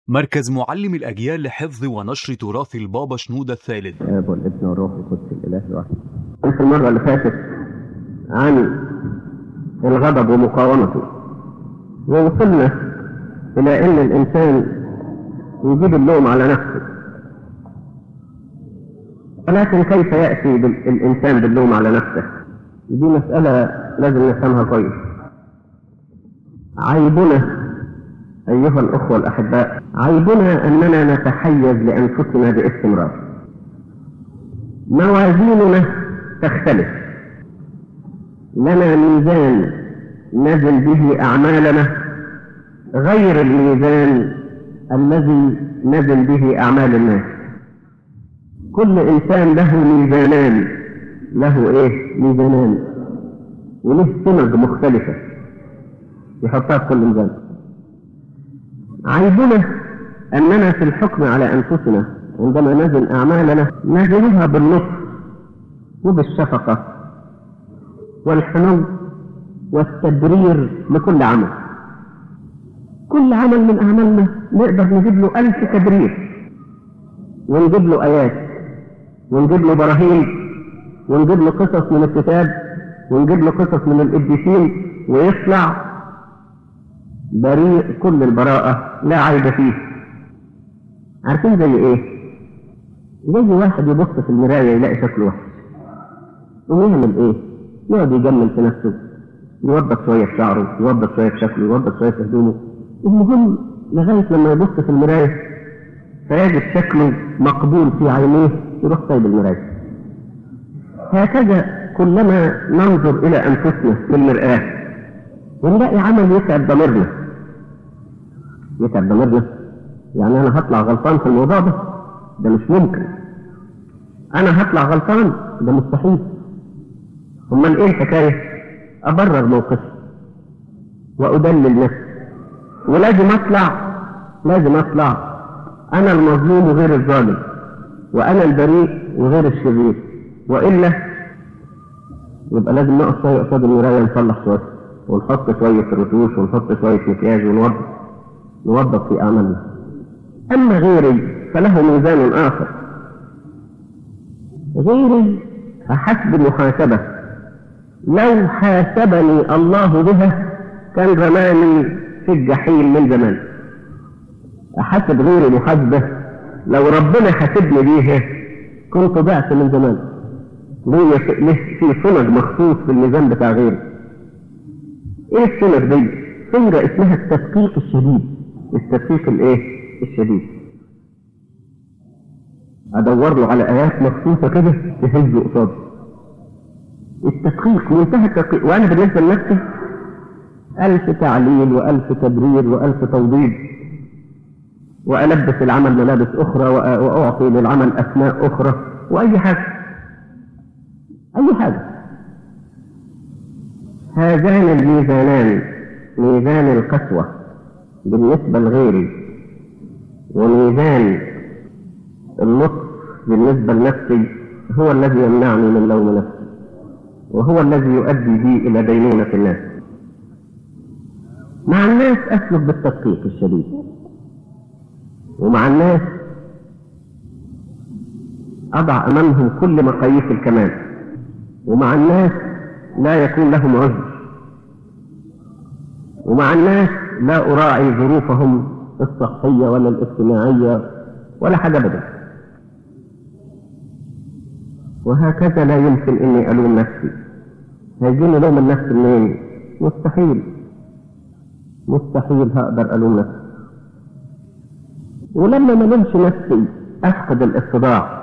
مركز معلم الأجيال لحفظ ونشر تراث البابا شنودة الثالث الاب والابن والروح القدس الاله الواحد. في المره اللي فاتت عن الغضب ومقاومته ووصلنا الى ان الانسان يجيب اللوم على نفسه ولكن كيف ياتي بال- الانسان باللوم على نفسه دي مساله لازم نفهمها كويس عيبنا ايها الاخوه الاحباء عيبنا اننا نتحيز لانفسنا باستمرار موازيننا تختلف لنا ميزان نزل به أعمالنا غير الميزان الذي نزل به أعمال الناس كل إنسان له ميزانان له إيه ميزانان وله سمج مختلفة يحطها في كل ميزان عيبنا أننا في الحكم على أنفسنا عندما نزل أعمالنا نزلها باللطف وبالشفقة والحنو والتبرير لكل عمل كل عمل من أعمالنا نقدر نجيب له ألف تبرير ونجيب له آيات ونجيب له براهين ونجيب له قصص من الكتاب ونجيب له قصص من القديسين ويطلع بريء كل البراءة لا عيب فيه عارفين زي ايه؟ زي واحد يبص في المراية يلاقي شكله وحش ويعمل ايه؟ يقعد يجمل في نفسه يوضب شوية في شعره يوضب شوية في شكله يوضب شوية في هدومه المهم لغاية لما يبص في المراية فيجد شكله مقبول في عينيه يروح طيب المراية هكذا كلما ننظر إلى أنفسنا في المرآة ونلاقي عمل يتعب ضميرنا يتعب ضميرنا يعني أنا هطلع غلطان في الموضوع ده ده مش ممكن أنا هطلع غلطان ده مستحيل امال ايه الحكايه ابرر موقفي وادلل نفسي ولازم اطلع لازم اطلع انا المظلوم وغير الظالم وانا البريء وغير الشرير والا يبقى لازم نقف شويه قصاد المرايه نصلح شويه ونحط شويه رتوش ونحط شويه مكياج ونوضب نوضب في اعمالنا اما غيري فله ميزان اخر غيري فحسب المحاسبه لو حاسبني الله بها كان رماني في الجحيم من زمان أحاسب غيري محاسبة لو ربنا حاسبني بيها كنت ضعت من زمان ليه في سنج مخصوص في الميزان بتاع غيري ايه السنج دي؟ سنجة اسمها التدقيق الشديد التدقيق الايه؟ الشديد ادور له على ايات مخصوصة كده تهز قصادي التدقيق منتهى التدقيق وانا بالنسبه لنفسي الف تعليل والف تبرير والف توضيب والبس العمل ملابس اخرى وأ- واعطي للعمل اسماء اخرى واي حاجه اي حاجه هذان الميزانان ميزان القسوه بالنسبه لغيري وميزان اللطف بالنسبه لنفسي هو الذي يمنعني من لوم نفسي وهو الذي يؤدي بي إلى دينونة الناس مع الناس أسلك بالتدقيق الشديد ومع الناس أضع أمامهم كل مقاييس الكمال ومع الناس لا يكون لهم عذر ومع الناس لا أراعي ظروفهم الصحية ولا الاجتماعية ولا حاجة أبدا وهكذا لا يمكن اني الوم نفسي هيجيني لوم النفس منين مستحيل مستحيل هقدر الوم نفسي ولما ما لومش نفسي افقد الاتضاع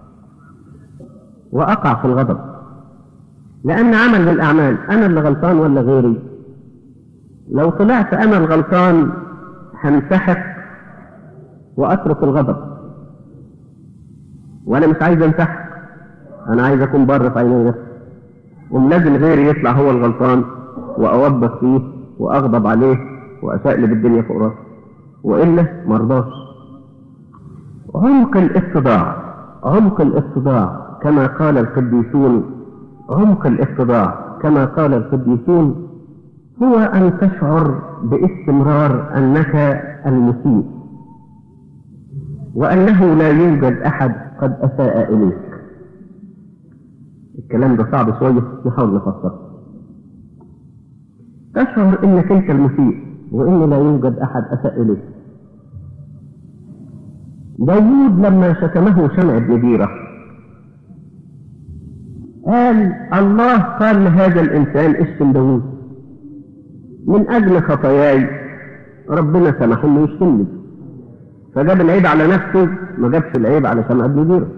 واقع في الغضب لان عمل من الاعمال انا اللي غلطان ولا غيري لو طلعت انا الغلطان هنسحق واترك الغضب وانا مش عايز انسحق انا عايز اكون بر في عيني نفسي وملازم غيري يطلع هو الغلطان واوبخ فيه واغضب عليه واشقلب الدنيا فوق راسه والا مرضاش عمق الاتضاع عمق الاتضاع كما قال القديسون عمق الاتضاع كما قال القديسون هو ان تشعر باستمرار انك المسيء وأنه لا يوجد أحد قد أساء إليك الكلام ده صعب شوية نحاول نفسره تشعر انك انت المسيء وان لا يوجد احد اساء اليك داوود لما شتمه شمع بن بيرة قال الله قال لهذا الانسان اشتم داوود من اجل خطاياي ربنا سمح انه يشتمني فجاب العيب على نفسه ما جابش العيب على شمع بن بيرة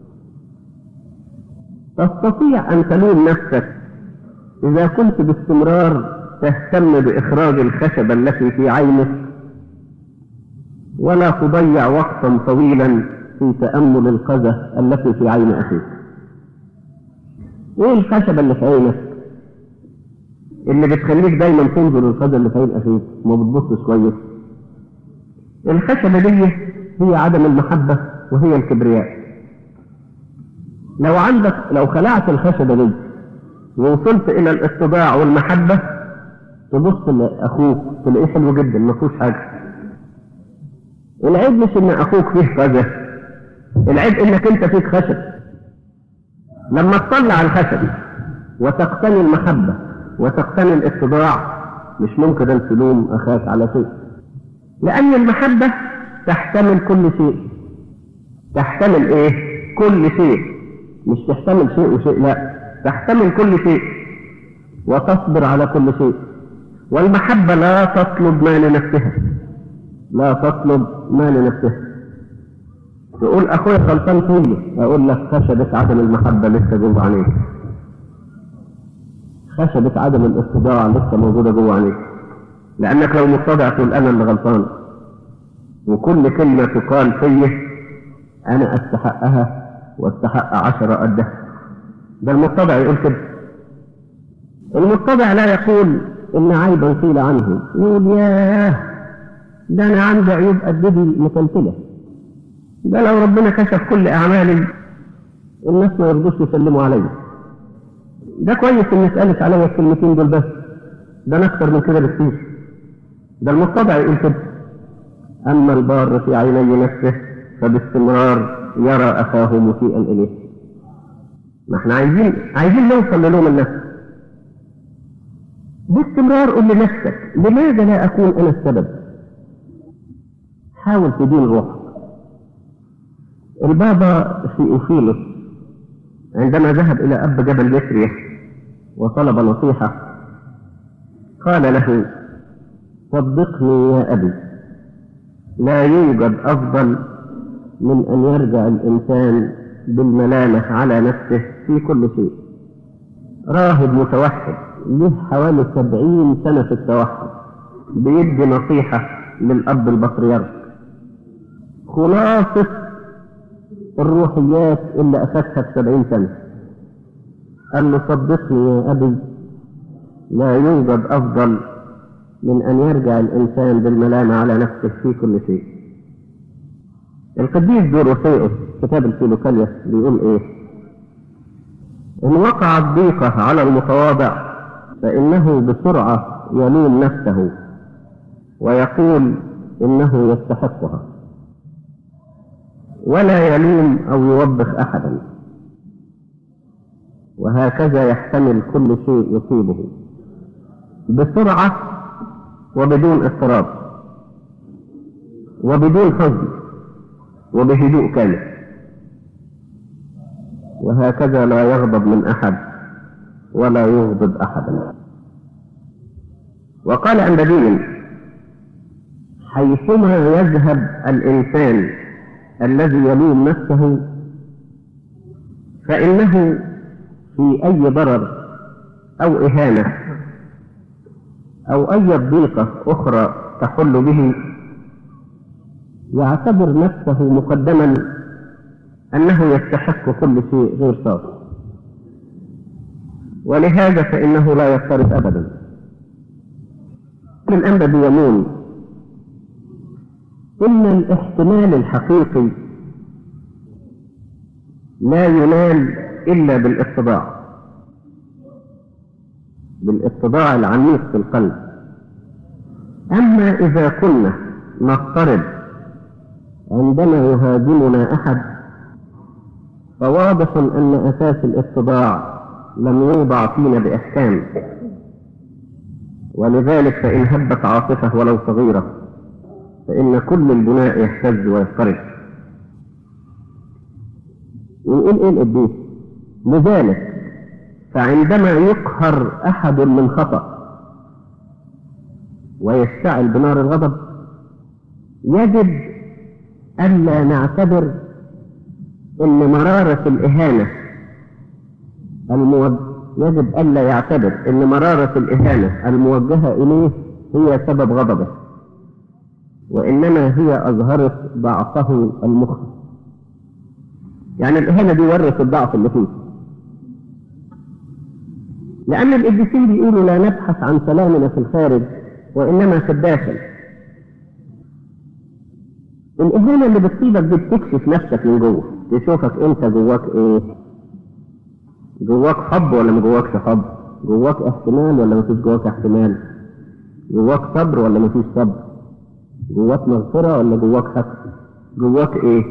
تستطيع ان تلوم نفسك اذا كنت باستمرار تهتم بإخراج الخشبة التي في عينك ولا تضيع وقتا طويلا في تأمل القذى التي في عين أخيك ايه الخشبة اللي في عينك اللي بتخليك دايما تنظر للقذى اللي في عين أخيك ما بتبصش كويس الخشبة دي هي عدم المحبة وهي الكبرياء لو عندك لو خلعت الخشبة دي ووصلت إلى الاتباع والمحبة تبص لاخوك تلاقيه حلو جدا ما فيهوش حاجه العيب مش ان اخوك فيه كذا العيب انك انت فيك خشب لما تطلع الخشب وتقتني المحبه وتقتني الاتباع مش ممكن ان تلوم اخاك على شيء لان المحبه تحتمل كل شيء تحتمل ايه كل شيء مش تحتمل شيء وشيء لا تحتمل كل شيء وتصبر على كل شيء والمحبة لا تطلب ما لنفسها لا تطلب ما لنفسها تقول أخويا غلطان فيا أقول لك خشبة عدم المحبة لسه جوه عينيك خشبة عدم الاستطاعة لسه موجودة جوه عينيك لأنك لو متضع تقول أنا اللي غلطان وكل كلمة تقال فيا أنا أستحقها واستحق عشرة قدها ده المتضع يقول كده المتضع لا يقول إن عيبا قيل عنه يقول ياه ده أنا عندي عيوب قد دي متلتلة ده لو ربنا كشف كل أعمالي الناس ما يرضوش يسلموا عليا ده كويس إن اتقالت عليا الكلمتين دول بس ده أنا أكتر من كده بكتير ده المتضع يقول كده أما البار في عيني نفسه فباستمرار يرى أخاه مسيئا إليه ما احنا عايزين عايزين نوصل للوم النفس باستمرار قل لنفسك لماذا لا أكون أنا السبب حاول تدين روحك البابا في أوفيلوس عندما ذهب إلى أب جبل جسرية وطلب نصيحة قال له صدقني يا أبي لا يوجد أفضل من أن يرجع الإنسان بالملامة على نفسه في كل شيء راهب متوحد له حوالي سبعين سنة في التوحد بيدي نصيحة للأب البطريرك خلاصة الروحيات اللي أخذتها في سبعين سنة قال له صدقني يا أبي لا يوجد أفضل من أن يرجع الإنسان بالملامة على نفسه في كل شيء القديس دوروثيوس كتاب الفيلوكاليا بيقول إيه إن وقعت ضيقة على المتواضع فإنه بسرعة يلوم نفسه ويقول إنه يستحقها ولا يلوم أو يوبخ أحدا وهكذا يحتمل كل شيء يصيبه بسرعة وبدون اضطراب وبدون حزن وبهدوء كامل وهكذا لا يغضب من أحد ولا يغضب أحدا وقال أنبدين حيثما يذهب الإنسان الذي يلوم نفسه فإنه في أي ضرر أو إهانة أو أي ضيقة أخرى تحل به يعتبر نفسه مقدما أنه يستحق كل شيء غير صار ولهذا فإنه لا يضطرب أبدا الأنبا بيمون إن الاحتمال الحقيقي لا ينال إلا بالاتباع بالاتباع العميق في القلب أما إذا كنا نضطرب عندما يهاجمنا أحد فواضح أن أساس الاتباع لم يوضع فينا بإحكام ولذلك فإن هبت عاصفة ولو صغيرة فإن كل البناء يهتز ويضطرب يقول إيه القديس لذلك فعندما يقهر أحد من خطأ ويشتعل بنار الغضب يجب ألا نعتبر أن مرارة الإهانة الموجه يجب ألا يعتبر أن مرارة الإهانة الموجهة إليه هي سبب غضبه وإنما هي أظهرت ضعفه المخفي يعني الإهانة دي ورث الضعف اللي فيه لأن القديسين بيقولوا لا نبحث عن سلامنا في الخارج وإنما في الداخل الإهانة اللي بتصيبك دي بتكشف نفسك من جوه تشوفك أنت جواك إيه جواك حب ولا ما جواكش حب جواك احتمال ولا مفيش جواك احتمال جواك صبر ولا مفيش صبر جواك مغفرة ولا جواك حسد جواك ايه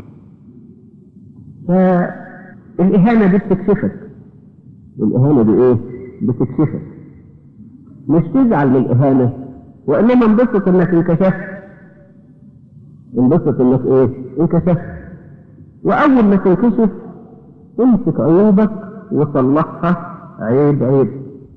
فالإهانة دي بتكشفك الإهانة دي ايه بتكشفك مش تزعل من الإهانة وإنما انبسط إنك انكشفت انبسط إنك ايه انكشفت وأول ما تنكشف امسك عيوبك وصلحها عيب عيب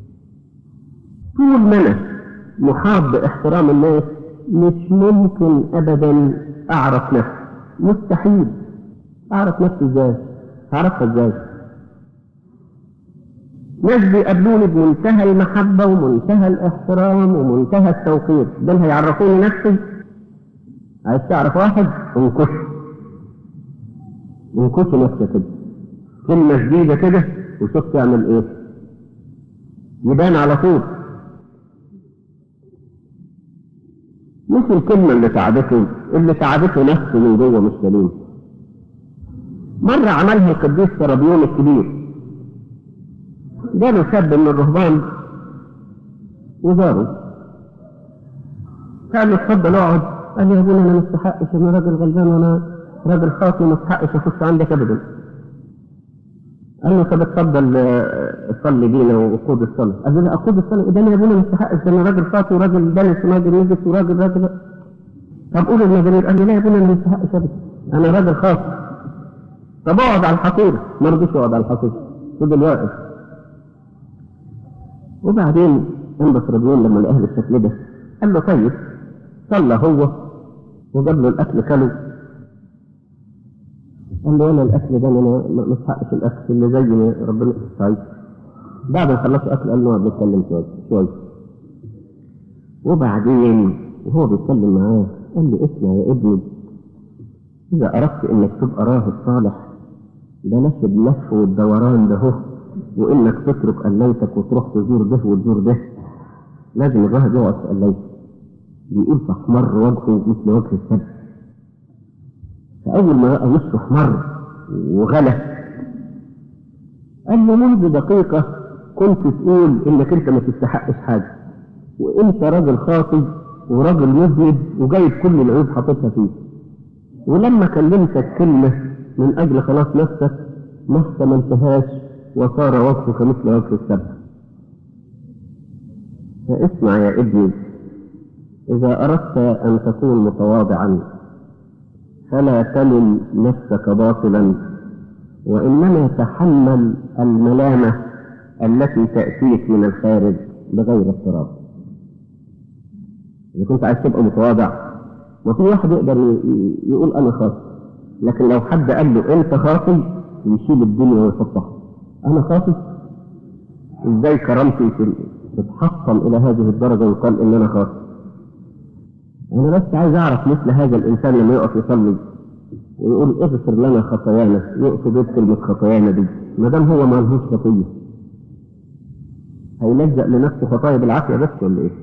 طول ما انا محاط باحترام الناس مش ممكن ابدا اعرف نفسي مستحيل اعرف نفسي ازاي اعرفها ازاي ناس بيقابلوني بمنتهى المحبة ومنتهى الاحترام ومنتهى التوقير دول هيعرفوني نفسي عايز تعرف واحد انكش انكش نفسك كده كلمة جديدة كده وشوف تعمل ايه يبان على طول مش الكلمة اللي تعبته اللي تعبته نفسه من جوه مش سليم مرة عملها القديس سرابيون الكبير جاله شاب من الرهبان وزاره قال له اتفضل اقعد قال لي يا ابونا انا ما استحقش انا راجل غلبان وانا راجل خاطي ما استحقش اخش عندك ابدا قال له طب اتفضل آه، صلي بينا وقود الصلاة قال له لا اقود الصلاة ده انا يا ابونا ما استحقش ده انا راجل خاطي وراجل دنس وراجل نجس وراجل راجل طب قول المزامير قال له لا يا ابونا انا ما استحقش ابدا انا راجل خاطي طب اقعد على الحقيرة ما رضيش يقعد على الحقيرة فضل واقف وبعدين انبس رجلين لما لقاه بالشكل ده قال له طيب صلى هو وجاب له الاكل كله قال له انا الاكل ده انا ما ما استحقش الاكل اللي زي ما ربنا طيب بعد ما خلصت اكل قال له بيتكلم شويه شويه وبعدين وهو بيتكلم معاه قال له اسمع يا ابني اذا اردت انك تبقى راهب صالح بلاش اللف والدوران ده هو وانك تترك قليتك وتروح تزور ده وتزور ده لازم الراهب يقعد في قليته بيقول فاحمر وجهه مثل وجه السبت فأول ما رأى وشه احمر وغلى قال له منذ دقيقة كنت تقول إنك أنت ما تستحقش حاجة وأنت راجل خاطي وراجل مذنب وجايب كل العيوب حاططها فيه ولما كلمتك كلمة من أجل خلاص نفسك ما احتملتهاش وصار وصفك مثل وصف السبت فاسمع يا ابني إذا أردت أن تكون متواضعا فلا تلم نفسك باطلا وإنما تحمل الملامة التي تأتيك من الخارج بغير اضطراب إذا كنت عايز تبقى متواضع ما في واحد يقدر ي- ي- يقول أنا خاطئ لكن لو حد قال له أنت خاطئ يشيل الدنيا ويحطها أنا خاطئ إزاي كرامتي تتحطم إلى هذه الدرجة ويقال إن أنا خاطئ أنا بس عايز أعرف مثل هذا الإنسان لما يقف يصلي ويقول اغفر لنا خطايانا يقصد إيه كلمة خطايانا دي ما دام هو ما لهوش خطية هيلزق لنفسه خطايا بالعافية بس ولا إيه؟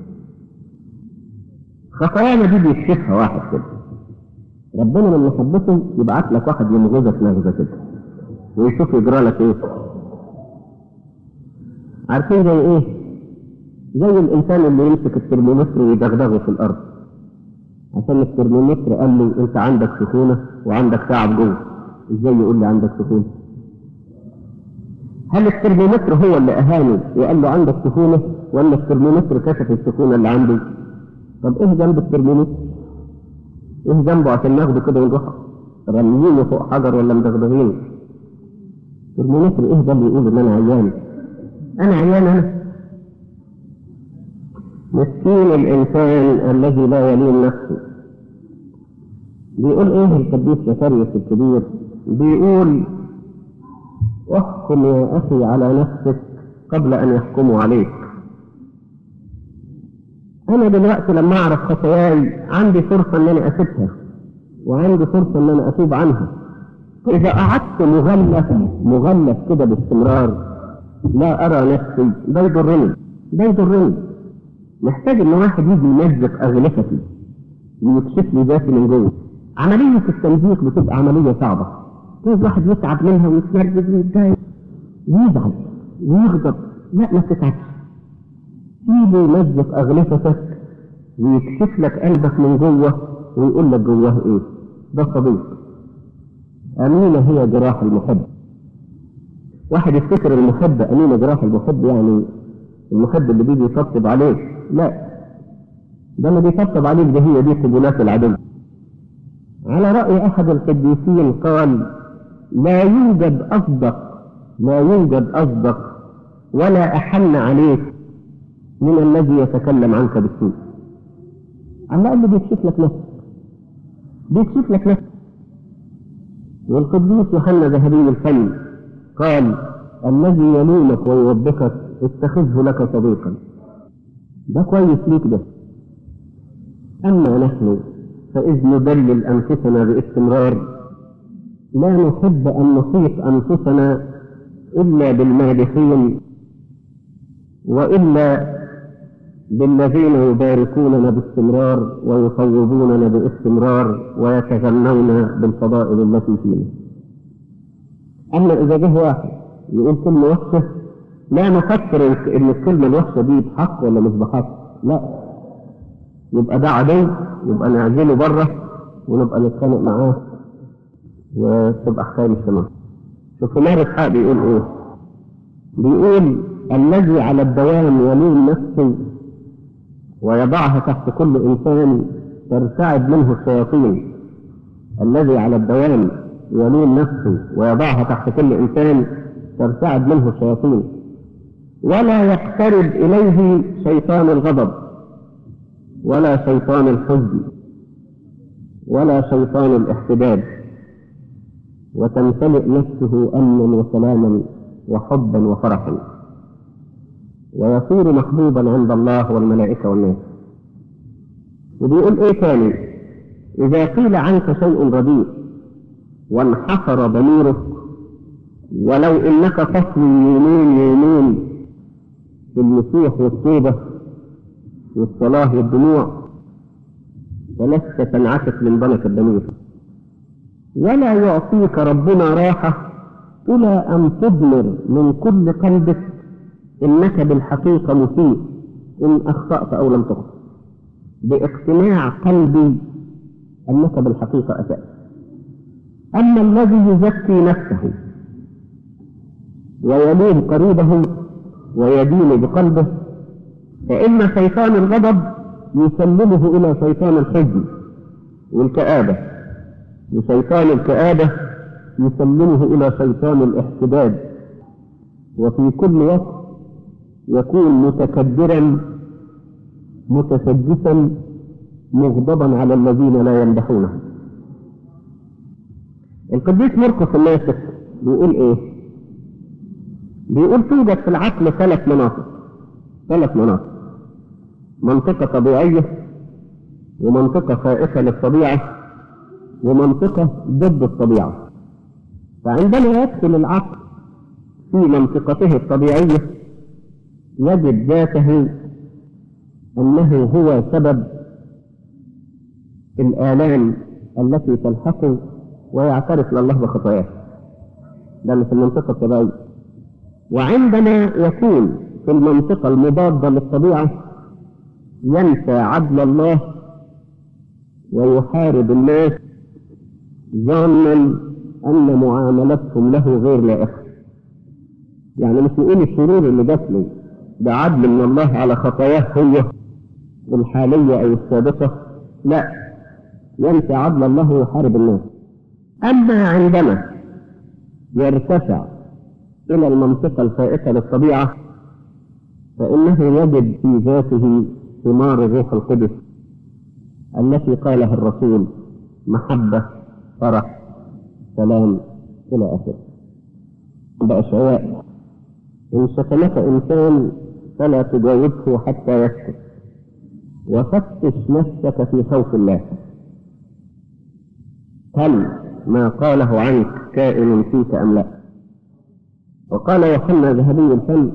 خطايانا دي بيكشفها واحد كده ربنا لما يحبسه يبعت لك واحد يمغزك نغزة كده ويشوف يجرى لك إيه عارفين زي إيه؟ زي الإنسان اللي يمسك الترمومتر ويدغدغه في الأرض عشان الترمومتر قال لي انت عندك سخونة وعندك تعب جوه ازاي يقول لي عندك سخونة هل الترمومتر هو اللي اهاني وقال له عندك سخونة ولا الترمومتر كشف السخونة اللي عندي طب ايه جنب الترمومتر ايه جنبه عشان ناخده كده ونروح رميينه فوق حجر ولا مدغدغينه الترمومتر ايه ده اللي يقول ان انا عيان انا عيان انا مسكين الانسان الذي لا يلين نفسه بيقول ايه القديس زكريا الكبير بيقول احكم يا اخي على نفسك قبل ان يحكموا عليك انا دلوقتي لما اعرف خطاياي عندي فرصه ان انا اسيبها وعندي فرصه ان انا اتوب عنها اذا قعدت مغلف مغلف كده باستمرار لا ارى نفسي ده يضرني ده يضرني محتاج ان واحد يجي يمزق اغلفتي ويكشف لي ذاتي من جوه عمليه التمزيق بتبقى عمليه صعبه كل واحد يتعب منها ويتنرفز ويتضايق ويزعل ويغضب لا ما تتعبش سيبه يمزق اغلفتك ويكشف لك قلبك من جوه ويقول لك جواه ايه ده صديق امينه هي جراح المحب واحد يفتكر المحب امينه جراح المحب يعني المحب اللي بيجي يطبطب عليك لا ده اللي بيطبطب عليك ده هي دي قبولات العدو على رأي أحد القديسين قال لا يوجد أصدق لا يوجد أصدق ولا أحن عليك من الذي يتكلم عنك بالسوء على الأقل بيكشف لك نفسك بيكشف لك نفسك والقديس يوحنا ذهبي الفم قال الذي يلومك ويوبخك اتخذه لك صديقا ده كويس ليك ده أما نحن فإذ ندلل أنفسنا باستمرار لا نحب أن نحيط أنفسنا إلا بالمادحين وإلا بالذين يباركوننا باستمرار ويصوبوننا باستمرار ويتغنون بالفضائل التي فينا أما إذا جه واحد يقول كلمة وحشة لا نفكر إن الكلمة الوحشة دي بحق ولا مش بحق لا يبقى ده عدو يبقى نعزله بره ونبقى نتخانق معاه وتبقى حكايه مش تمام شوف مار اسحاق بيقول ايه بيقول الذي على الدوام يلوم نفسه ويضعها تحت كل انسان ترتعد منه الشياطين الذي على الدوام يلوم نفسه ويضعها تحت كل انسان ترتعد منه الشياطين ولا يقترب اليه شيطان الغضب ولا شيطان الحزن ولا شيطان الاحتداد وتمتلئ نفسه امنا وسلاما وحبا وفرحا ويصير محبوبا عند الله والملائكه والناس وبيقول ايه تاني اذا قيل عنك شيء رديء وانحصر ضميرك ولو انك تصلي يومين يومين في المسيح والتوبه والصلاة والدموع ولست تنعكس من ضنك الضمير ولا يعطيك ربنا راحة إلى أن تضمر من كل قلبك إنك بالحقيقة مسيء إن أخطأت أو لم تخطئ باقتناع قلبي أنك بالحقيقة أسأت أما الذي يزكي نفسه ويلوم قريبه ويدين بقلبه فإن شيطان الغضب يسلمه إلى شيطان الحزن والكآبة وشيطان الكآبة يسلمه إلى شيطان الاحتداد وفي كل وقت يكون متكبرا متسجسا مغضبا على الذين لا يمدحونه القديس مرقس الناسك بيقول ايه بيقول توجد في العقل ثلاث مناطق ثلاث مناطق منطقة طبيعية ومنطقة خائفة للطبيعة ومنطقة ضد الطبيعة فعندما يدخل العقل في منطقته الطبيعية يجد ذاته أنه هو سبب الآلام التي تلحقه ويعترف لله بخطاياه ده في المنطقة الطبيعية وعندما يكون في المنطقة المضادة للطبيعة ينسى عدل الله ويحارب الناس ظانا أن معاملتهم له غير لائقة يعني مش يقول الشرور اللي جات له ده عدل من الله على خطاياه هو الحالية أو السابقة لا ينسى عدل الله ويحارب الناس أما عندما يرتفع إلى المنطقة الفائقة للطبيعة فإنه يجد في ذاته ثمار الروح القدس التي قالها الرسول محبة فرح سلام إلى آخره بأشعياء إن شتمك إنسان فلا تجاوبه حتى يسكت وفتش نفسك في خوف الله هل ما قاله عنك كائن فيك أم لا وقال يوحنا ذهبي الفم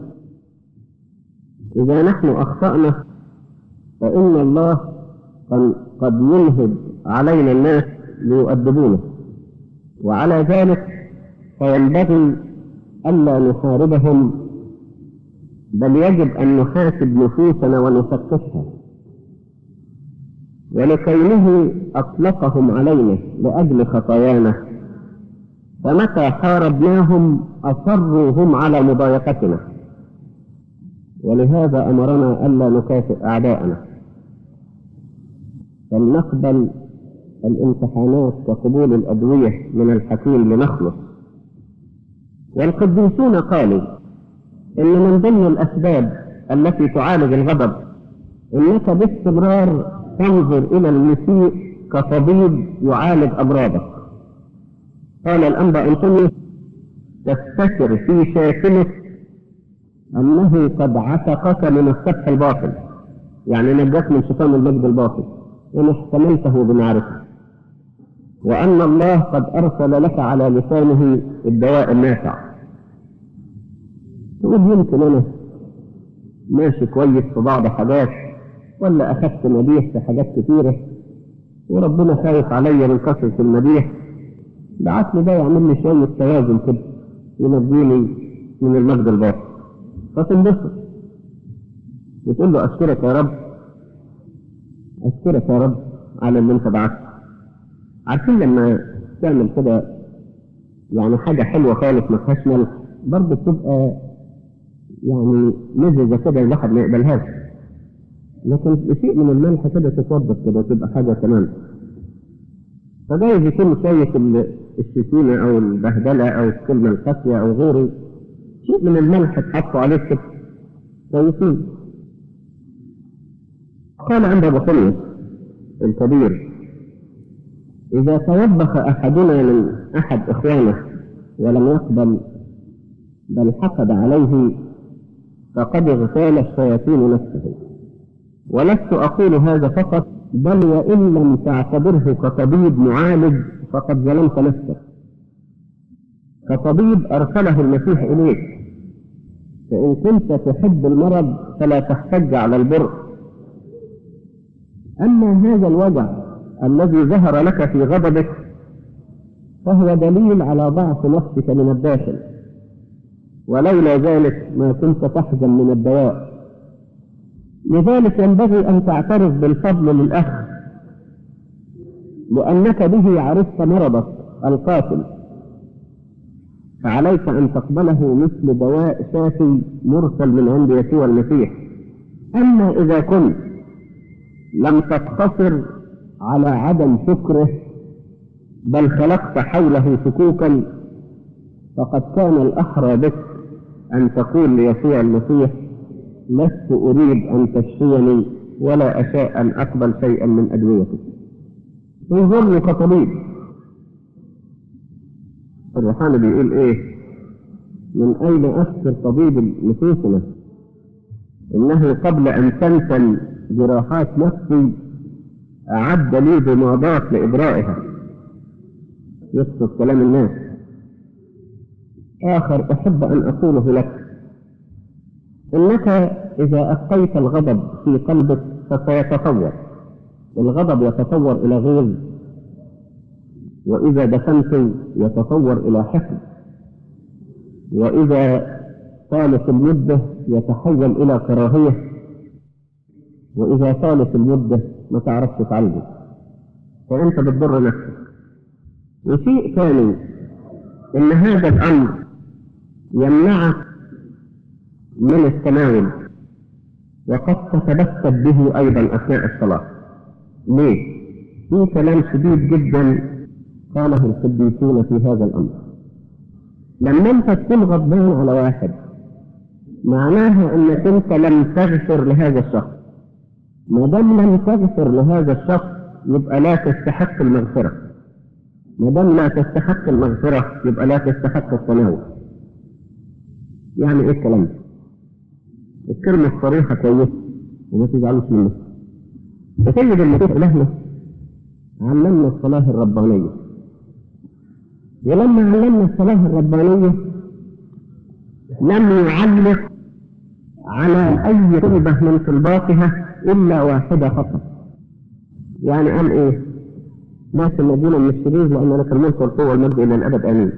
إذا نحن أخطأنا فإن الله قد ينهب علينا الناس ليؤدبونا وعلى ذلك فينبغي ألا نحاربهم بل يجب أن نحاسب نفوسنا ونفتشها ولكونه أطلقهم علينا لأجل خطايانا فمتى حاربناهم أصروا هم على مضايقتنا ولهذا أمرنا ألا نكافئ أعداءنا فلنقبل الامتحانات كقبول الأدوية من الحكيم لنخلص والقديسون قالوا إن من ضمن الأسباب التي تعالج الغضب إنك باستمرار تنظر إلى المسيء كطبيب يعالج أمراضك قال الأنبا أنطونيوس تفتكر في شاكلك أنه قد عتقك من السفح الباطل يعني نجاك من شيطان المجد الباطل إن احتملته بمعرفة وأن الله قد أرسل لك على لسانه الدواء النافع تقول يمكن أنا ماشي كويس في بعض حاجات ولا أخذت مديح في حاجات كثيرة وربنا خايف عليا من كثرة المديح بعت لي ده يعمل لي شوية توازن كده ينجيني من المجد الباطل فتنبسط وتقول له أشكرك يا رب أشكرك يا رب على اللي أنت بعته عارفين لما تعمل كده يعني حاجة حلوة خالص ما فيهاش ملح برضه بتبقى يعني مززة كده الواحد ما يقبلهاش لكن شيء من الملح كده تتوضب كده تبقى حاجة تمام فجايز يكون شوية الشتيمة أو البهدلة أو الكلمة القاسية أو غيره شيء من الملح تحطوا عليه كده كويسين قال عند أبو الكبير إذا توبخ أحدنا من أحد إخوانه ولم يقبل بل حقد عليه فقد اغتال الشياطين نفسه ولست أقول هذا فقط بل وإن لم تعتبره كطبيب معالج فقد ظلمت نفسك كطبيب أرسله المسيح إليك فإن كنت تحب المرض فلا تحتج على البر أما هذا الوجع الذي ظهر لك في غضبك فهو دليل على ضعف نفسك من الداخل ولولا ذلك ما كنت تحزن من الدواء لذلك ينبغي أن تعترف بالفضل للأخ لأنك به عرفت مرضك القاتل فعليك أن تقبله مثل دواء شافي مرسل من عند يسوع المسيح أما إذا كنت لم تقتصر على عدم شكره بل خلقت حوله شكوكا فقد كان الأحرى بك أن تقول ليسوع المسيح لست أريد أن تشفيني ولا أشاء أن أقبل شيئا من أدويتك انظرني كطبيب الروحاني بيقول إيه من أين أفسر طبيب نفوسنا إنه قبل أن تنتن جراحات نفسي أعد لي ضمادات لإبرائها يقصد كلام الناس آخر أحب أن أقوله لك إنك إذا أبقيت الغضب في قلبك فسيتطور الغضب يتطور إلى غيظ وإذا دفنت يتطور إلى حقد وإذا طالت المدة يتحول إلى كراهية وإذا طالت المدة ما تعرفش تعالجه فأنت بتضر نفسك وشيء ثاني إن هذا الأمر يمنعك من التناول وقد تتبسط به أيضا أثناء الصلاة ليه؟ في كلام شديد جدا قاله القديسون في هذا الأمر لما أنت تكون غضبان على واحد معناها أنك أنت لم تغفر لهذا الشخص ما دام لم تغفر لهذا الشخص يبقى لا تستحق المغفرة ما دام لا تستحق المغفرة يبقى لا تستحق التناول يعني ايه الكلام ده؟ الكلمة الصريحة كويسة وما تزعلوش منها تجد المسيح إلهنا علمنا الصلاة الربانية ولما علمنا الصلاة الربانية لم يعلق على أي طلبة من طلباتها إلا واحدة فقط يعني قال إيه ناس المدينة من الشرير لأن لك الملك والقوة والمجد إلى الأبد آمين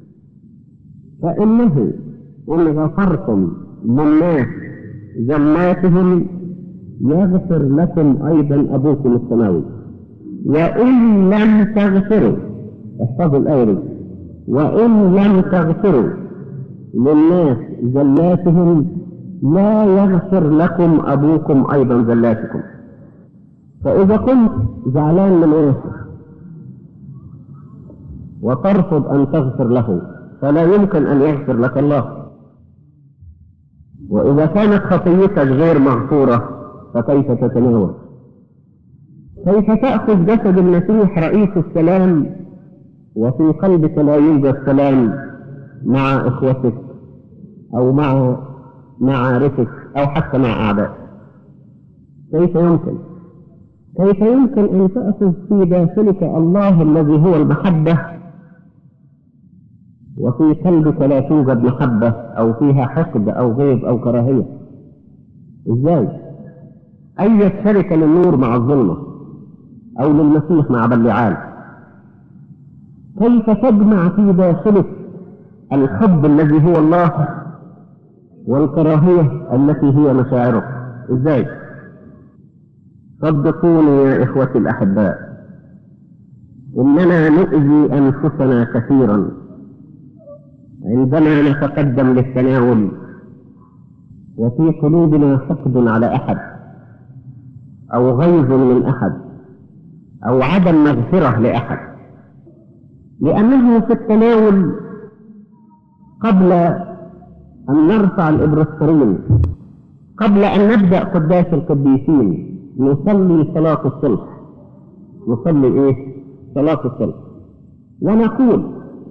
فإنه إن غفرتم للناس ذماتهم يغفر لكم أيضا أبوكم السماوي وإن لم تغفروا احفظوا الآية دي وإن لم تغفروا للناس زلاتهم لا يغفر لكم أبوكم أيضا زلاتكم فإذا كنت زعلان من واحد وترفض أن تغفر له فلا يمكن أن يغفر لك الله وإذا كانت خطيتك غير مغفورة فكيف تتناول كيف تأخذ جسد المسيح رئيس السلام وفي قلبك لا يوجد سلام مع إخوتك أو مع معارفك أو حتى مع أعدائك كيف يمكن كيف يمكن أن تأخذ في داخلك الله الذي هو المحبة وفي قلبك لا توجد محبة أو فيها حقد أو غيظ أو كراهية إزاي؟ أي شركة للنور مع الظلمة أو للمسيح مع بلعال كيف تجمع في داخلك الحب الذي هو الله والكراهية التي هي مشاعرك إزاي؟ صدقوني يا إخوتي الأحباء إننا نؤذي أنفسنا كثيرا عندما نتقدم للتناول وفي قلوبنا حقد على أحد أو غيظ من أحد أو عدم مغفرة لأحد لأنه في التناول قبل أن نرفع الإبرسترين قبل أن نبدأ قداس القديسين نصلي صلاة الصلح نصلي إيه؟ صلاة الصلح ونقول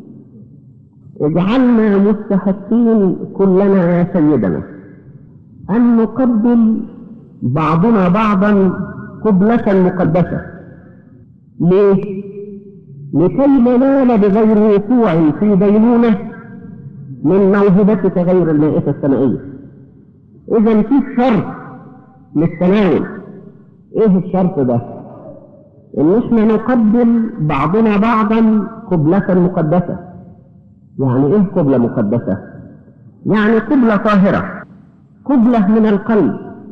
اجعلنا مستحقين كلنا يا سيدنا أن نقبل بعضنا بعضا قبلة مقدسة ليه؟ لكي ننال بغير وقوع في دينونة من موهبتك غير المائة السمائية إذا في شرط للتناول إيه الشرط ده؟ إن إحنا نقبل بعضنا بعضا قبلة مقدسة يعني إيه قبلة مقدسة؟ يعني قبلة طاهرة قبلة من القلب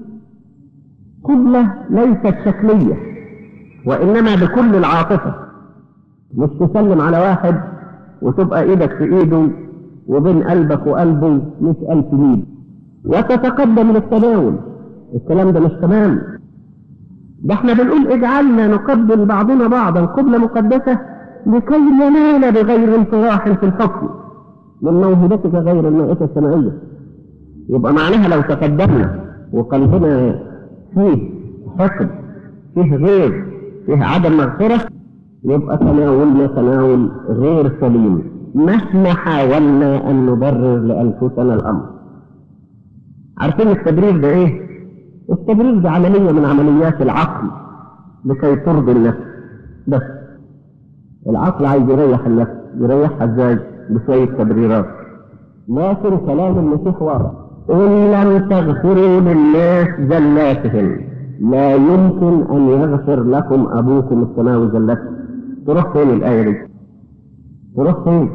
قبلة ليست شكلية وإنما بكل العاطفة مش تسلم على واحد وتبقى إيدك في إيده وبين قلبك وقلبه مش ألف ميل وتتقدم للتناول الكلام ده مش تمام ده احنا بنقول اجعلنا نقبل بعضنا بعضا قبلة مقدسة لكي ننال بغير انطراح في الحكم من موهبتك غير المائة السمائية يبقى معناها لو تقدمنا وقلبنا فيه حقد فيه غير فيه عدم مغفرة يبقى تناولنا تناول غير سليم مهما حاولنا أن نبرر لأنفسنا الأمر عارفين التبرير ده إيه؟ التبرير ده عملية من عمليات العقل لكي ترضي النفس بس العقل عايز يريح النفس يريحها ازاي؟ بشوية تبريرات لكن كلام المسيح واضح إن لم تغفروا للناس زلاتهم لا يمكن أن يغفر لكم أبوكم السماوي زلتهم تروح فين الآية دي؟ تروح فين؟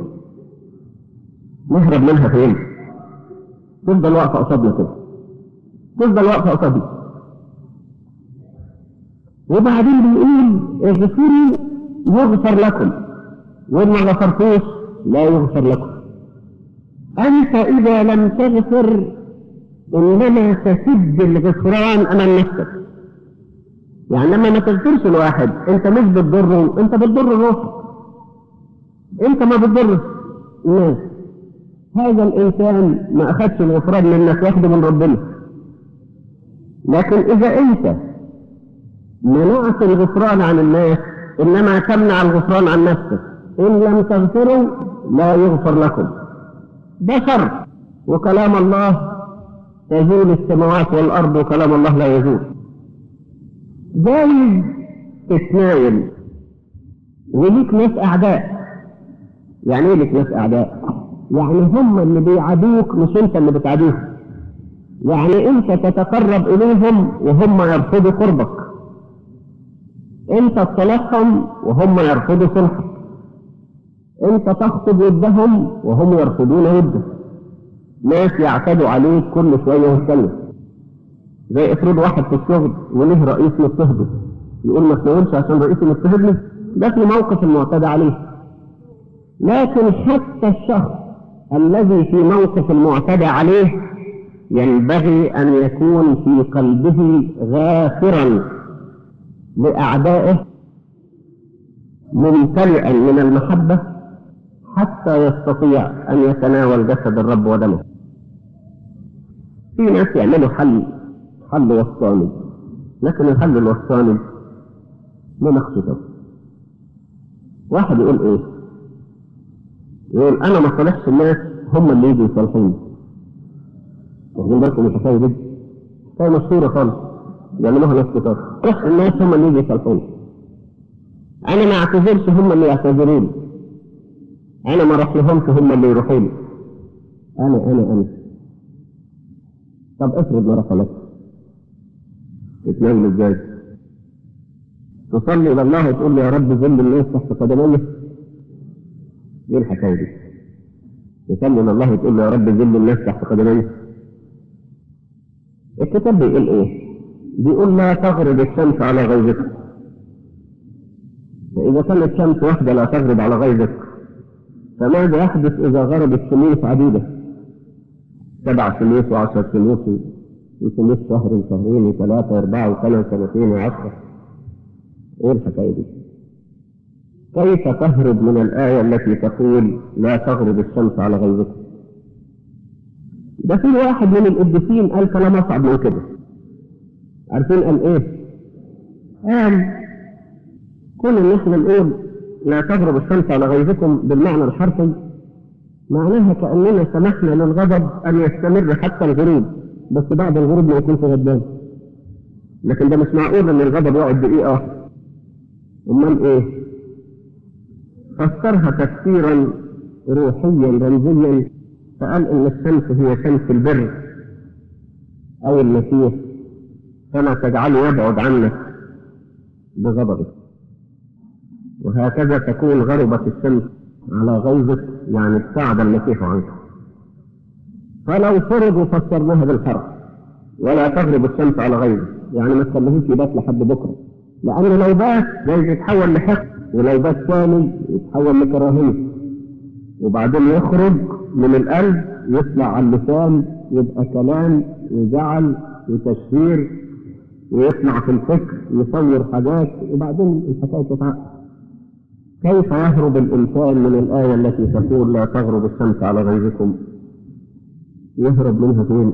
نهرب منها فين؟ تفضل واقفة قصادنا كده تفضل واقفة قصادنا وبعدين بيقول اغفروا يغفر لكم وإن ما غفرتوش لا يغفر لكم أنت إذا لم تغفر إنما تسد الغفران أمام نفسك يعني لما ما تغفرش الواحد أنت مش بتضره أنت بتضر روحك أنت ما بتضرش الناس هذا الإنسان ما أخذش الغفران منك ياخده من ربنا لكن إذا أنت منعت الغفران عن الناس إنما تمنع الغفران عن نفسك إن لم تغفروا لا يغفر لكم ده شر وكلام الله تزول السماوات والأرض وكلام الله لا يزول جايز تتناول وليك ناس أعداء يعني ايه ليك ناس أعداء؟ يعني هم اللي بيعادوك مش انت اللي بتعاديهم يعني انت تتقرب اليهم وهم يرفضوا قربك انت تصلحهم وهم يرفضوا صلحك انت تخطب ودهم وهم يرفضون ودك ناس يعتدوا عليك كل شويه والثانيه زي افرض واحد في الشغل وله رئيس مضطهده يقول ما تناولش عشان رئيسي مضطهدني ده في موقف المعتدى عليه لكن حتى الشخص الذي في موقف المعتدى عليه ينبغي أن يكون في قلبه غافرا لأعدائه ممتلئا من المحبة حتى يستطيع أن يتناول جسد الرب ودمه في ناس يعملوا حل حل وسطاني لكن الحل الوسطاني ما مقصده واحد يقول ايه يقول انا ما صالحش الناس هم اللي يجوا يصالحوني واخدين بالكم من الحكايه دي؟ حكايه مشهوره خالص بيعملوها ناس كتار صالح الناس هم اللي يجوا يصالحوني انا ما اعتذرش هم اللي يعتذروا لي انا ما اروح لهمش هم اللي يروحوا لي انا انا انا طب افرض ما رحلك تتناول ازاي؟ تصلي الى الله وتقول له يا رب ذل الناس تحت قدمي ايه الحكايه دي؟ تصلي الى الله وتقول له يا رب ذل الناس تحت قدمي الكتاب بيقول ايه؟ بيقول لا تغرب الشمس على غيظك فإذا كانت شمس واحدة لا تغرب على غيظك فماذا يحدث إذا غربت شموس عديدة؟ سبع شموس وعشر شموس وشموس شهر شهرين وثلاثة وأربعة وسنة وسنتين وعشرة إيه الحكاية دي؟ كيف تهرب من الآية التي تقول لا تغرب الشمس على غيظك؟ ده في واحد من القديسين قال كلام أصعب من كده عارفين قال إيه؟ قال كل ان احنا نقول لا تغرب الشمس على غيظكم بالمعنى الحرفي معناها كاننا سمحنا للغضب ان يستمر حتى الغروب بس بعد الغروب ما يكونش غضبان لكن ده مش معقول ان الغضب يقعد دقيقه واحده امال ايه فسرها تفسيرا روحيا رمزيا فقال ان الشمس هي شمس البر او المسيح فلا تجعله يبعد عنك بغضبك وهكذا تكون غربت الشمس على غيظك يعني ابتعد المسيح عنك فلو فرضوا فسرناها بالحرف ولا تغرب الشمس على غيظك يعني ما تخليهوش يبات لحد بكره لان لو بات جايز يتحول لحقد ولو بات ثاني يتحول لكراهيه وبعدين يخرج من القلب يطلع على اللسان يبقى كلام وزعل وتشهير ويطلع في الفكر يصور حاجات وبعدين الحكايه تتعقد كيف يهرب الإنسان من الآية التي تقول لا تغرب الشمس على غيظكم يهرب منها فين؟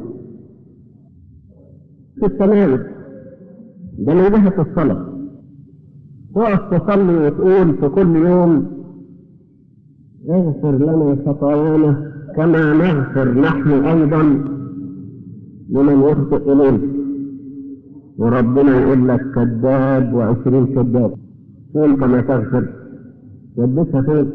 في التناول ده من جهة الصلاة تقف تصلي وتقول في كل يوم اغفر لنا خطايانا كما نغفر نحن أيضا لمن يخطئ إلينا وربنا يقول لك كذاب وعشرين كذاب قول كما تغفر وديتها فين؟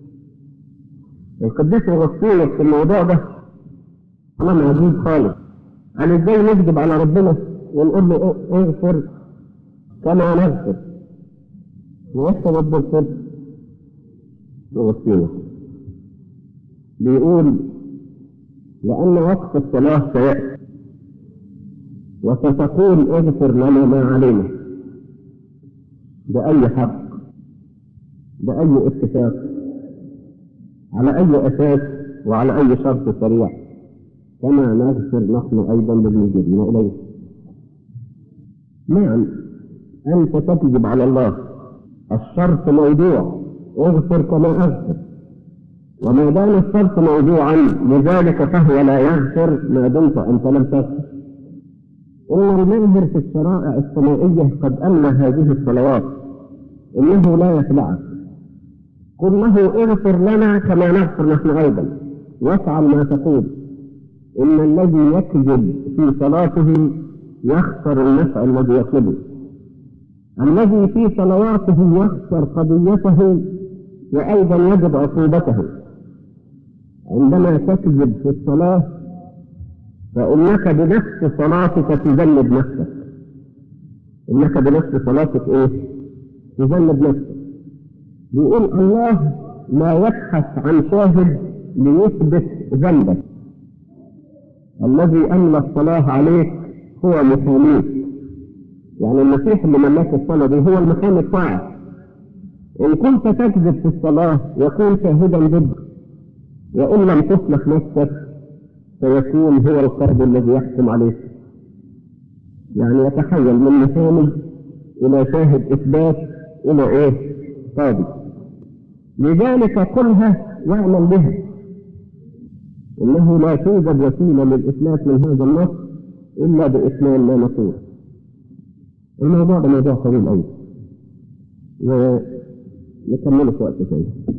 القديس اغسطينوس في الموضوع ده كلام عجيب خالص قال ازاي نكذب على ربنا ونقول له اغفر كما نغفر ويحسب رب الفرد اغسطينوس بيقول لأن وقت الصلاة سيأتي وستقول اغفر لنا ما علينا بأي حق بأي اتفاق على أي أساس وعلى أي شرط سريع كما نغفر نحن أيضا للمجرمين إليه نعم أنت تكذب على الله الشرط موضوع اغفر كما أغفر وما دام الشرط موضوعا لذلك فهو لا يغفر ما دمت أنت لم تغفر إن المنهر في الشرائع السمائية قد أمنى هذه الصلوات إنه لا يخلعك قل له اغفر لنا كما نغفر نحن أيضا وافعل ما تقول إن الذي يكذب في صلاته يخسر النفع الذي يطلبه الذي في صلواته يخسر قضيته وأيضا يجب عقوبته عندما تكذب في الصلاة فإنك بنفس صلاتك تذنب نفسك إنك بنفس صلاتك إيه؟ تذنب نفسك بيقول الله لا يبحث عن شاهد ليثبت ذنبك الذي أملى الصلاة عليك هو محاميك يعني المسيح اللي ملاك الصلاة دي هو المحامي بتاعك إن كنت تكذب في الصلاة يكون شاهدا ضدك وإن لم تصلح نفسك فيكون هو القاضي الذي يحكم عليك يعني يتحول من محامي إلى شاهد إثبات إلى إيه؟ قاضي لذلك قلها واعمل بها إنه لا توجد وسيلة للإثبات من هذا النص إلا بإثمان ما نقول الموضوع ده موضوع طويل أوي ونكمله في وقت ثاني